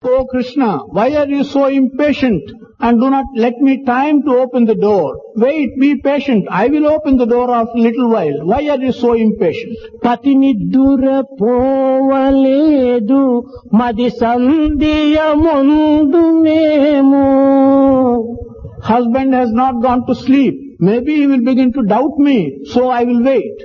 Oh Krishna, why are you so impatient and do not let me time to open the door? Wait, be patient. I will open the door after a little while. Why are you so impatient? పతినిద్దుర పోవలేదు మది సంధియ ముందు మేము Husband has not gone to sleep. Maybe he will begin to doubt me, so I will wait.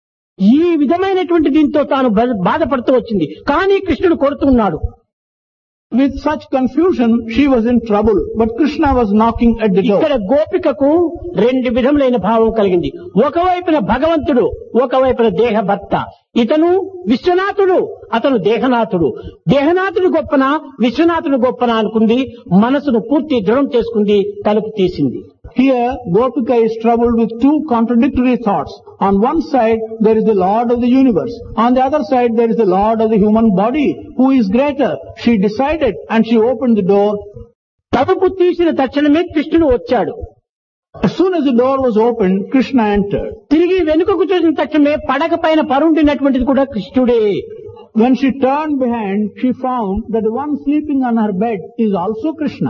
ఈ విధమైనటువంటి దీంతో తాను బా- బాధపడుతూ వచ్చింది కానీ కృష్ణుడు కోరుతున్నాడు With such confusion, she was in trouble, but Krishna was knocking at the ఇక్కడ door. గోపికకు రెండు విధములైన భావం కలిగింది ఒకవైపున భగవంతుడు ఒకవైపున దేహభర్త ఇతను విశ్వనాథుడు అతను దేహనాథుడు దేహనాథుడు గొప్పన విశ్వనాథుడు గొప్పన అనుకుంది మనసును పూర్తి దృఢం చేసుకుంది తలుపు తీసింది Here, Gopika is troubled with two contradictory thoughts. On one side, there is the Lord of the universe. On the other side, there is the Lord of the human body. Who is greater? She decided and she opened the door. తలుపు తీసిన తక్షణమే కృష్ణుడు వచ్చాడు As soon as the door was opened, Krishna entered. తిరిగి వెనుకకు చూసిన తక్షణమే పడక పైన పరుండినటువంటిది కూడా కృష్ణుడే When she turned behind, she found that the one sleeping on her bed is also Krishna.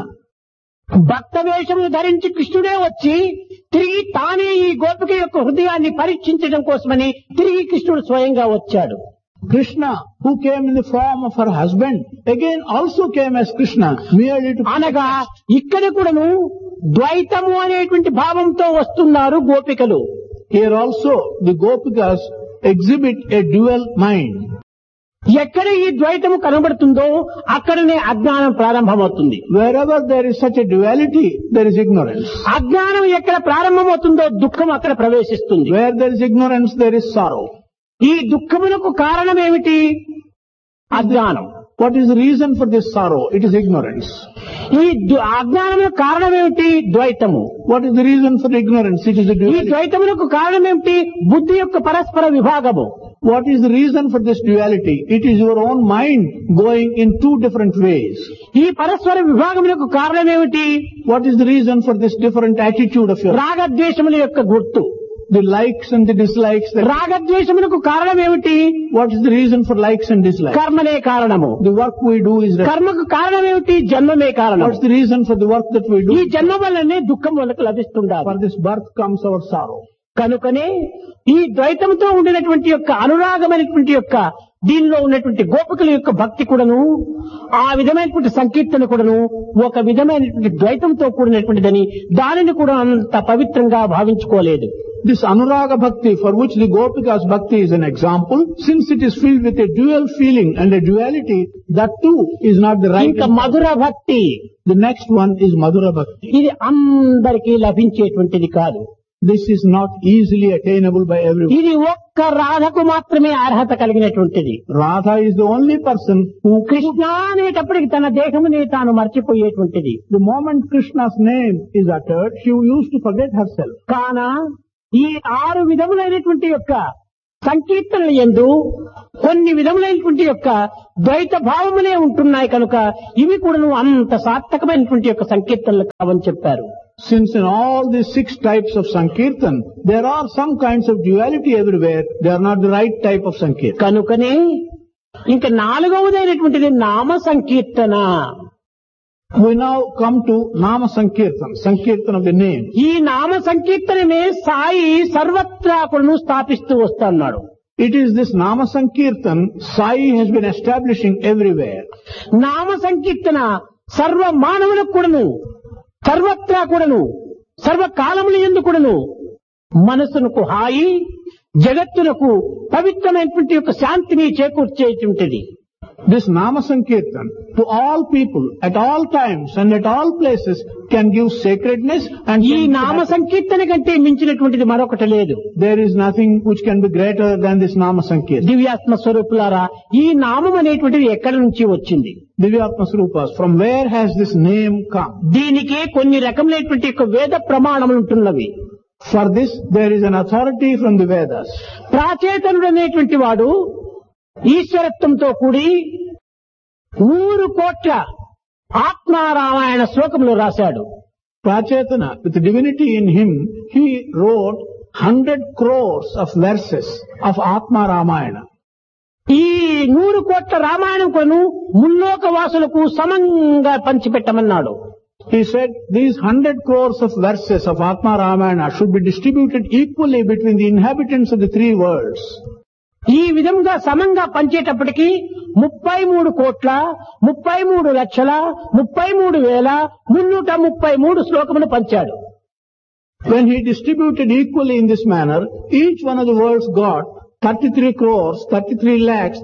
భక్త వేషమును ధరించి కృష్ణుడే వచ్చి తిరిగి తానే ఈ గోపిక యొక్క హృదయాన్ని పరీక్షించడం కోసమని తిరిగి కృష్ణుడు స్వయంగా వచ్చాడు Krishna, who came in the form of her husband, again also came as Krishna, merely to అనగా ఇక్కడ కూడాను ద్వైతము అనేటువంటి భావంతో వస్తున్నారు గోపికలు Here also, the Gopikas exhibit a dual mind. ఎక్కడ ఈ ద్వైతము కనబడుతుందో అక్కడనే అజ్ఞానం ప్రారంభమవుతుంది Wherever there is such a duality, there is ignorance. అజ్ఞానం ఎక్కడ ప్రారంభమవుతుందో దుఃఖం అక్కడ ప్రవేశిస్తుంది Where there is ignorance, there is sorrow. ఈ దుఃఖమునకు కారణం ఏమిటి అజ్ఞానం What is the reason for this sorrow? It is ignorance. ఈ దు- అజ్ఞానమునకు కారణం ఏమిటి ద్వైతము What is the reason for ignorance? It is the ఈ duality. ద్వైతమునకు కారణం ఏమిటి బుద్ధి యొక్క పరస్పర విభాగము What is the reason for this duality? It is your own mind going in two different ways. ఈ పరస్పర విభాగమునకు కారణం ఏమిటి What is the reason for this different attitude of yours? రాగద్వేషముల యొక్క గుర్తు The likes and the dislikes. That, రాగద్వేషమునకు కారణం ఏమిటి what is the reason for likes and dislikes? కర్మనే కారణము The work we do is. కర్మకు కారణం ఏమిటి జన్మమే కారణం What's the reason for the work that we ఈ do? జన్మ వల్లనే దుఃఖం మనకు లభిస్తుండాలి For this birth comes our sorrow. కనుకనే ఈ ద్వైతంతో ఉండినటువంటి యొక్క అనురాగమైనటువంటి యొక్క దీనిలో ఉన్నటువంటి గోపికల యొక్క భక్తి కూడాను ఆ విధమైనటువంటి సంకీర్తన కూడాను ఒక విధమైనటువంటి ద్వైతంతో కూడినటువంటిదని దానిని కూడా అంత పవిత్రంగా భావించుకోలేదు This Anuraga Bhakti, for which the Gopikas Bhakti is an example, since it is filled with a dual feeling and a duality, that too is not the right. ఇంకా మధుర భక్తి The next one is Madhura Bhakti. ఇది అందరికీ లభించేటువంటిది కాదు This is not easily attainable by everyone. ఇది ఒక్క రాధకు మాత్రమే అర్హత కలిగినటువంటిది Radha is the only person who, Krishna అనేటప్పటికి తన దేహమునే తాను మర్చిపోయేటువంటిది the moment Krishna's name is uttered, she used to forget herself. కాన ఈ ఆరు విధములైనటువంటి యొక్క సంకీర్తనల ఎందు కొన్ని విధములైనటువంటి యొక్క ద్వైత భావములే ఉంటున్నాయి కనుక ఇవి కూడా అంత సార్థకమైనటువంటి యొక్క సంకీర్తనలు కావని చెప్పారు Since in all these six types of Sankirtan, there are some kinds of duality everywhere, they are not the right type of Sankirtan. కనుకనే ఇంకా నాలుగవదైనటువంటిది నామ సంకీర్తన We now come to Nama Sankirtan, Sankirtan of the name. ఈ నామ సంకీర్తనమే సాయి సర్వత్రా కూడాను స్థాపిస్తూ వస్తున్నాడు It is this Nama Sankirtan Sai has been establishing everywhere. నామ సంకీర్తన సర్వ మానవులకు కూడాను సర్వత్రా కూడాను సర్వకాలముల ఎందు కూడాను మనసునకు హాయి జగత్తునకు పవిత్రమైనటువంటి యొక్క శాంతిని చేకూర్చేటువంటిది This Nama Sankirtan to all people at all times and at all places can give sacredness and ఈ can- నామ సంకీర్తన కంటే మించినటువంటిది మరొకటి లేదు there is nothing which can be greater than this Nama Sankirtan. దివ్యాత్మ స్వరూపులారా ఈ నామం అనేటువంటిది ఎక్కడి నుంచి వచ్చింది Divyatma Srupas, from where has this name come? దీనికి కొన్ని రకములైనటువంటి యొక్క వేద ప్రమాణములు ఉంటున్నవి For this there is an authority from the Vedas. ప్రాచేతనుడు అనేటువంటి వాడు ఈశ్వరత్వంతో కూడి నూరు కోట్ల ఆత్మారామాయణ శ్లోకములు రాశాడు Prachetana, with divinity in him, he wrote hundred crores of verses of Atma Ramayana. ఈ నూరు కోట్ల రామాయణం కొను ముల్లోక వాసులకు సమంగా పంచిపెట్టమన్నాడు He said these hundred crores of verses of Atma Ramayana should be distributed equally between the inhabitants of the three worlds. ఈ విధంగా సమంగా పంచేటప్పటికి ముప్పై మూడు కోట్ల ముప్పై మూడు లక్షల ముప్పై మూడు వేల మున్నూట ముప్పై మూడు శ్లోకములు పంచాడు When he distributed equally in this manner, each one of the worlds got 33 crores, 33 lakhs,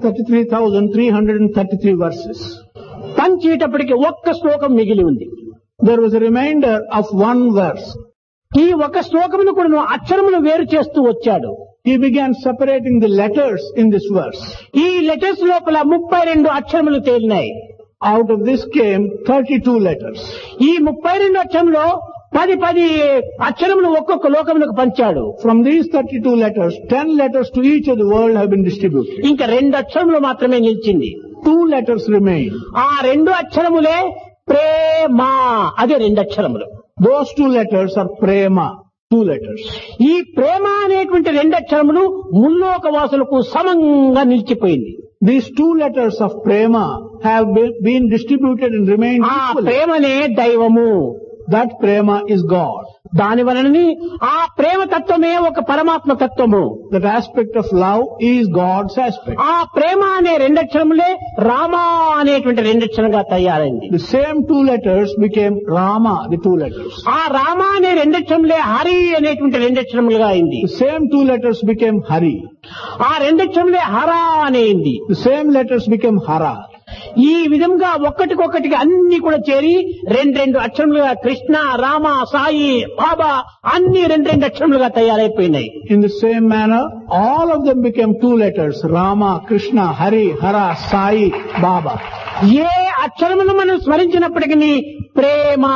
33,333 verses. పంచేటప్పటికి ఒక్క శ్లోకం మిగిలి ఉంది There was a remainder of one verse. ఈ ఒక శ్లోకమును కూడా అక్షరములు వేరు చేస్తూ వచ్చాడు He began separating the letters in this verse. ఈ లెటర్స్ లోపల ముప్పై రెండు అక్షరములు తేలినాయి Out of this came 32 letters. ఈ ముప్పై రెండు అక్షరంలో పది పది అక్షరములు ఒక్కొక్క లోకములకు పంచాడు From these 32 letters, 10 letters to each of the world have been distributed. ఇంకా రెండు అక్షరములు మాత్రమే నిలిచింది Two letters remain. ఆ రెండు అక్షరములే ప్రేమ అదే రెండు అక్షరములు Those two letters are prema. Two letters. ఈ ప్రేమ అనేటువంటి రెండు అక్షరములు ముల్లోక వాసులకు సమంగా నిలిచిపోయింది These two letters of prema have been, been distributed and remained ఆ equally. ప్రేమనే దైవము That prema is God. దాని వలనని ఆ ప్రేమ తత్వమే ఒక పరమాత్మ తత్వము That aspect of love is God's aspect. ఆ ప్రేమ అనే రెండక్షరములే రామ అనేటువంటి రెండక్షరంగా తయారైంది The same two letters became Rama, the two letters. ఆ రామ అనే రెండక్షరములే హరి అనేటువంటి రెండక్షరములుగా అయింది The same two letters became Hari. ఆ రెండక్షరములే హర అనేది The same letters became Hara. ఈ విధంగా ఒక్కటికొక్కటికి అన్ని కూడా చేరి రెండు రెండు అక్షరములుగా కృష్ణ రామ సాయి బాబా అన్ని రెండు రెండు అక్షరములుగా తయారైపోయినాయి In the same manner, all of them became two letters. Rama, Krishna, Hari, Hara, Sai, Baba. ఏ అక్షరమును మనం స్మరించినప్పటికీ ప్రేమ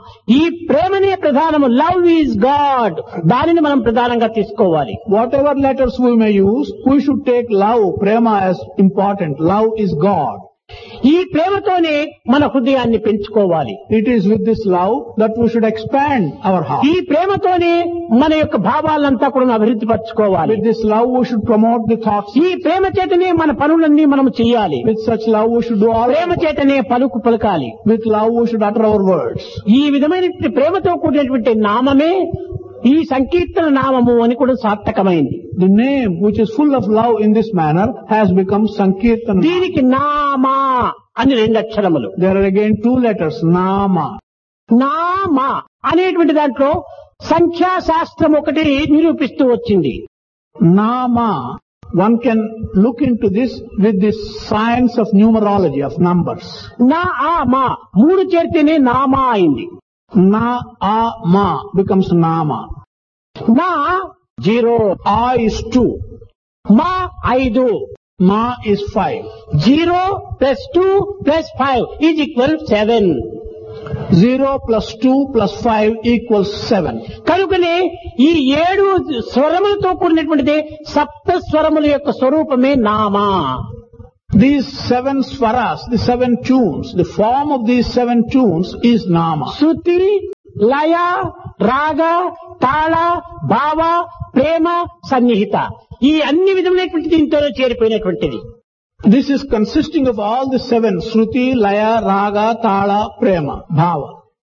ఈ ప్రేమనే ప్రధానము లవ్ ఈజ్ గాడ్ దానిని మనం ప్రధానంగా తీసుకోవాలి Whatever letters we may use, we should take love, prema as important. Love is God. ఈ ప్రేమతోనే మన హృదయాన్ని పెంచుకోవాలి It is with this love that we should expand our heart. ఈ ప్రేమతోనే మన యొక్క భావాలంతా కూడా అభివృద్ధి పరచుకోవాలి With this love we should promote the thoughts. ఈ ప్రేమ చేతనే మన పనులన్నీ మనం చేయాలి With such love we should do all. ప్రేమ చేతనే పలుకు పలకాలి With love we should utter our words. ఈ విధమైనటువంటి ప్రేమతో కూడినటువంటి నామమే ఈ సంకీర్తన నామము అని కూడా సార్థకమైంది The name which is full of love in this manner has become Sankirtan. దీనికి నామా అని రెండు అక్షరములు There are again two letters, Nama. నామ అనేటువంటి దాంట్లో సంఖ్యా శాస్త్రం ఒకటి నిరూపిస్తూ వచ్చింది Nama. One can look into this with this science of numerology, of numbers. నా ఆ మా మూడు చేరితేనే నామా అయింది Na, A, Ma becomes Nama. నా జీరో A is two. మా ఐదు Ma is five. Zero plus two plus five is equal seven Zero plus two plus five equals seven. కనుకనే ఈ ఏడు స్వరములతో కూడినటువంటిది సప్త స్వరముల యొక్క స్వరూపమే Nama These seven swaras, the seven tunes, the form of these seven tunes is Nama. శృతి లయ రాగ తాళ భావ ప్రేమ సన్నిహిత ఈ అన్ని విధములైనటువంటి దీంతో చేరిపోయినటువంటిది This is consisting of all the seven, Shruti, Laya, Raga, Tala, Prema, Bhava.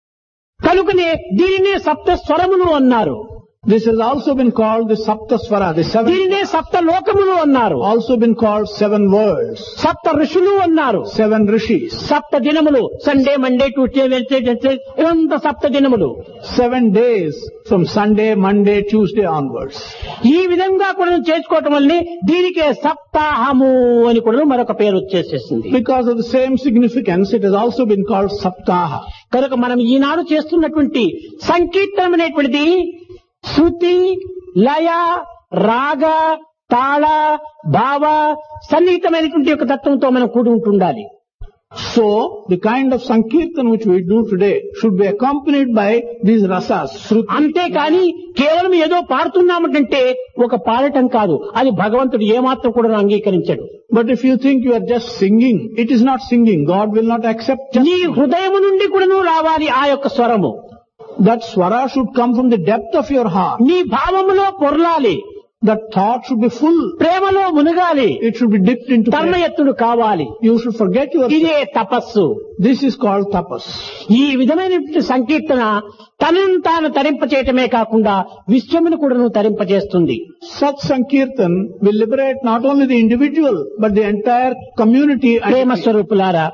కనుకనే దీనినే సప్త స్వరములు అన్నారు This has also been called the Saptasvara, the seven, దీనినే సప్త లోకములు అన్నారు also been called seven worlds, సప్త ఋషులు అన్నారు seven rishis, సప్త దినములు Sunday Monday Tuesday Wednesday Wednesday ఇవంతా సప్త దినములు seven days from Sunday, Monday, Tuesday onwards. ఈ విధంగా కూడా చేసుకోవటం వల్లనే దీనికే సప్తాహము అని కూడా మరొక పేరు వచ్చేసేసింది Because of the same significance, it has also been called Saptaha. కనుక మనం ఈనాడు చేస్తున్నటువంటి సంకీర్తనం అనేటువంటిది శృతి లయ రాగ తాళ భావ సన్నిహితమైనటువంటి యొక్క తత్వంతో మనం కూడి ఉంటుండాలి So, the kind of Sankirtan which we do today should be accompanied by these rasas, Shruti. అంతేకాని కేవలం ఏదో పాడుతున్నామంటే ఒక పాడటం కాదు అది భగవంతుడు ఏమాత్రం కూడా అంగీకరించడు But if you think you are just singing, it is not singing. God will not accept just నీ హృదయం నుండి కూడాను రావాలి ఆ యొక్క స్వరము that swara should come from the depth of your heart. నీ భావములో పొరలాలి That thought should be full. ప్రేమలో మునగాలి It should be dipped into prayer. తన్మయత్తుడు కావాలి You should forget your. ఇదే తపస్సు This is called tapas. ఈ విధమైనటువంటి సంకీర్తన తనను తాను తరింపచేయటమే కాకుండా విశ్వమును కూడాను తరింపచేస్తుంది Such Sankirtan will liberate not only the individual, but the entire community. and- ప్రేమ స్వరూపులారా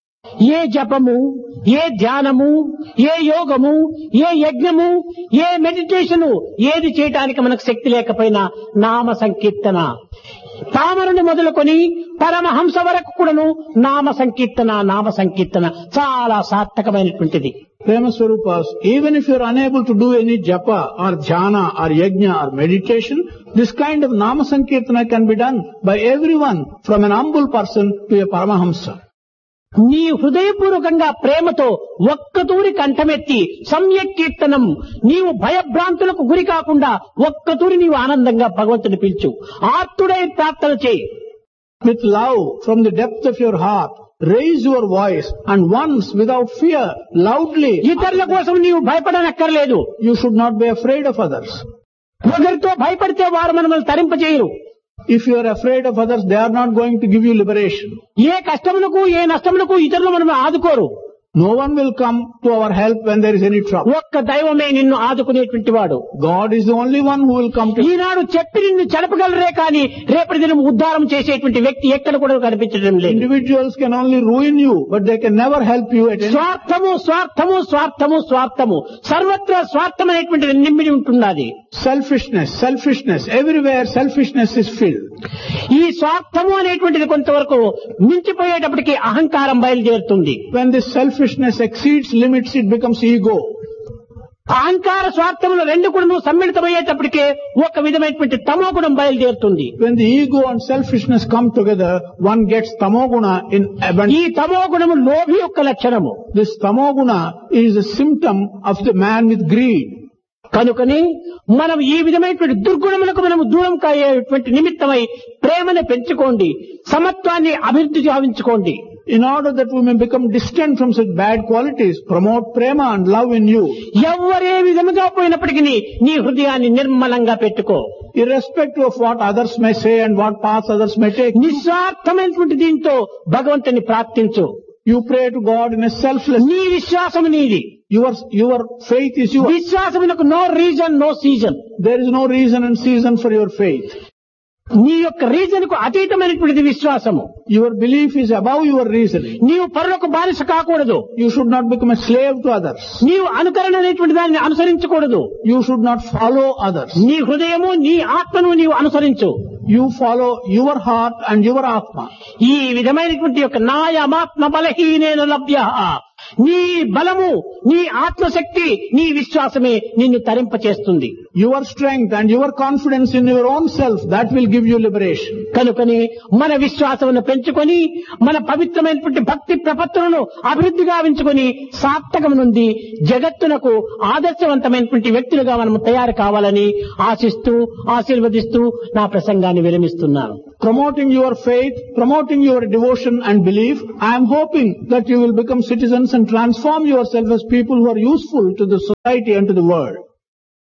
ఏ జపము ఏ ధ్యానము ఏ యోగము ఏ యజ్ఞము ఏ మెడిటేషను ఏది చేయటానికి మనకు శక్తి లేకపోయినా నామ సంకీర్తన తామరుని మొదలుకొని పరమహంస వరకు కూడాను నామ సంకీర్తన నామ సంకీర్తన చాలా సార్థకమైనటువంటిది Prema Swarupas, even if you are unable to do any japa or dhyana or yajna or meditation, this kind of nama sankirtana can be done by everyone from an humble person to a paramahamsa. నీ హృదయపూర్వకంగా ప్రేమతో ఒక్కతూరి కంఠమెత్తి సమ్యక్ కీర్తనం నీవు భయభ్రాంతులకు గురి కాకుండా ఒక్కతూరి నీవు ఆనందంగా భగవంతుని పిలుచు ఆర్తుడై ప్రార్థన చేయి With love from the depth of your heart, raise your voice and once without fear, loudly, ఇతరుల కోసం నీవు భయపడనక్కర్లేదు you should not be afraid of others. ఒకరితో భయపడితే వారు మనల్ని తరింపజేయరు If you are afraid of others, they are not going to give you liberation. ఏ కష్టములకు ఏ నష్టములకు ఇతరులు మనం ఆదుకోరు No one will come to our help when there is any trouble. ఒక్క దైవమే నిన్ను ఆదుకునేటువంటి వాడు God is the only one who will come to you. ఈనాడు చెప్పి నిన్ను చెడపగలరే కానీ రేపటి దినం ఉద్ధారం చేసేటువంటి వ్యక్తి ఎక్కడ కూడా కనిపించడం లేదు Individuals can only ruin you, but they can never help you at any స్వార్థము స్వార్థము స్వార్థము స్వార్థము సర్వత్రా స్వార్థమైనటువంటిది నింపిడి ఉంటున్నది Selfishness, selfishness, everywhere selfishness is filled. ఈ స్వార్థము అనేటువంటిది కొంతవరకు మించిపోయేటప్పటికి అహంకారం బయలుదేరుతుంది When this selfishness exceeds limits, it becomes ego. అహంకార స్వార్థములు రెండు కూడా సమ్మిళితమయ్యేటప్పటికే ఒక విధమైనటువంటి తమో గుణం బయలుదేరుతుంది When the ego and selfishness come together, one gets tamoguna in ఈ abundance. తమో గుణము లోభి యొక్క లక్షణము This tamoguna is a symptom of the man with greed. కనుకని మనం ఈ విధమైనటువంటి దుర్గుణములకు మనం దూరం కాయేటువంటి నిమిత్తమై ప్రేమను పెంచుకోండి సమత్వాన్ని అభివృద్ధి గావించుకోండి In order that we may become distant from such bad qualities, promote prema and love in you. ఎవరే విధముగా పోయినప్పటికీ నీ హృదయాన్ని నిర్మలంగా పెట్టుకో Irrespective of what others may say and what paths others may take, నిస్వార్థమైనటువంటి దీంతో భగవంతుని ప్రార్థించు you pray to God in a selfless నీ విశ్వాసం నీది Your, your faith is yours. విశ్వాసమునకు no reason no season There is no reason and season for your faith. నీ యొక్క reason కు అతీతమైనటువంటిది విశ్వాసము Your belief is above your reasoning. నీవు పరులకు బానిస కాకూడదు You should not become a slave to others. నీవు అనుకరణ అనేటువంటి దాన్ని అనుసరించకూడదు You should not follow others. నీ హృదయము నీ ఆత్మను నీవు అనుసరించు You follow your heart and your atma. ఈ విధమైనటువంటి యొక్క నాయమాత్మ బలహీనేన లభ్య నీ బలము నీ ఆత్మశక్తి నీ విశ్వాసమే నిన్ను తరింపచేస్తుంది Your strength and your confidence in your own self, that will give you liberation. కనుకని మన విశ్వాసమును పెంచుకొని మన పవిత్రమైనటువంటి భక్తి ప్రపత్తులను అభివృద్ధి గావించుకొని సార్థకం నుండి జగత్తునకు ఆదర్శవంతమైనటువంటి వ్యక్తులుగా మనం తయారు కావాలని ఆశిస్తూ ఆశీర్వదిస్తూ నా ప్రసంగాన్ని విరమిస్తున్నాను Promoting your faith, promoting your devotion and belief, I am hoping that you will become citizens and transform yourself as people who are useful to the society and to the world.